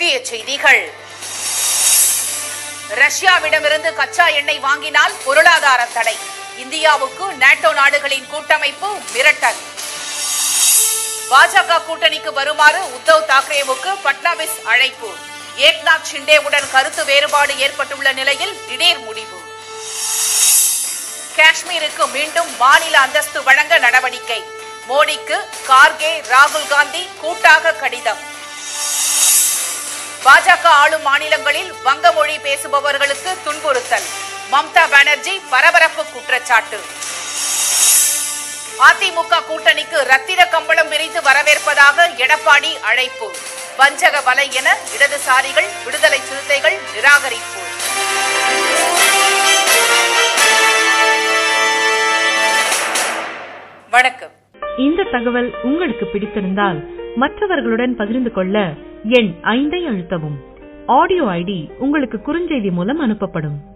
முக்கிய செய்திகள் ரஷ்யாவிடமிருந்து கச்சா எண்ணெய் வாங்கினால் பொருளாதார தடை இந்தியாவுக்கு நேட்டோ நாடுகளின் கூட்டமைப்பு மிரட்டல் பாஜக கூட்டணிக்கு வருமாறு உத்தவ் தாக்கரேவுக்கு பட்னாவிஸ் அழைப்பு ஏக்நாத் ஷிண்டேவுடன் கருத்து வேறுபாடு ஏற்பட்டுள்ள நிலையில் திடீர் முடிவு காஷ்மீருக்கு மீண்டும் மாநில அந்தஸ்து வழங்க நடவடிக்கை மோடிக்கு கார்கே ராகுல் காந்தி கூட்டாக கடிதம் பாஜக ஆளும் மாநிலங்களில் வங்க மொழி பேசுபவர்களுக்கு துன்புறுத்தல் மம்தா பானர்ஜி பரபரப்பு குற்றச்சாட்டு அதிமுக கூட்டணிக்கு ரத்தின கம்பளம் விரித்து வரவேற்பதாக எடப்பாடி அழைப்பு வஞ்சக வலை என இடதுசாரிகள் விடுதலை சிறுத்தைகள் நிராகரிப்பு வணக்கம் இந்த தகவல் உங்களுக்கு பிடித்திருந்தால் மற்றவர்களுடன் பகிர்ந்து கொள்ள எண் ஐந்தை அழுத்தவும் ஆடியோ ஐடி உங்களுக்கு குறுஞ்செய்தி மூலம் அனுப்பப்படும்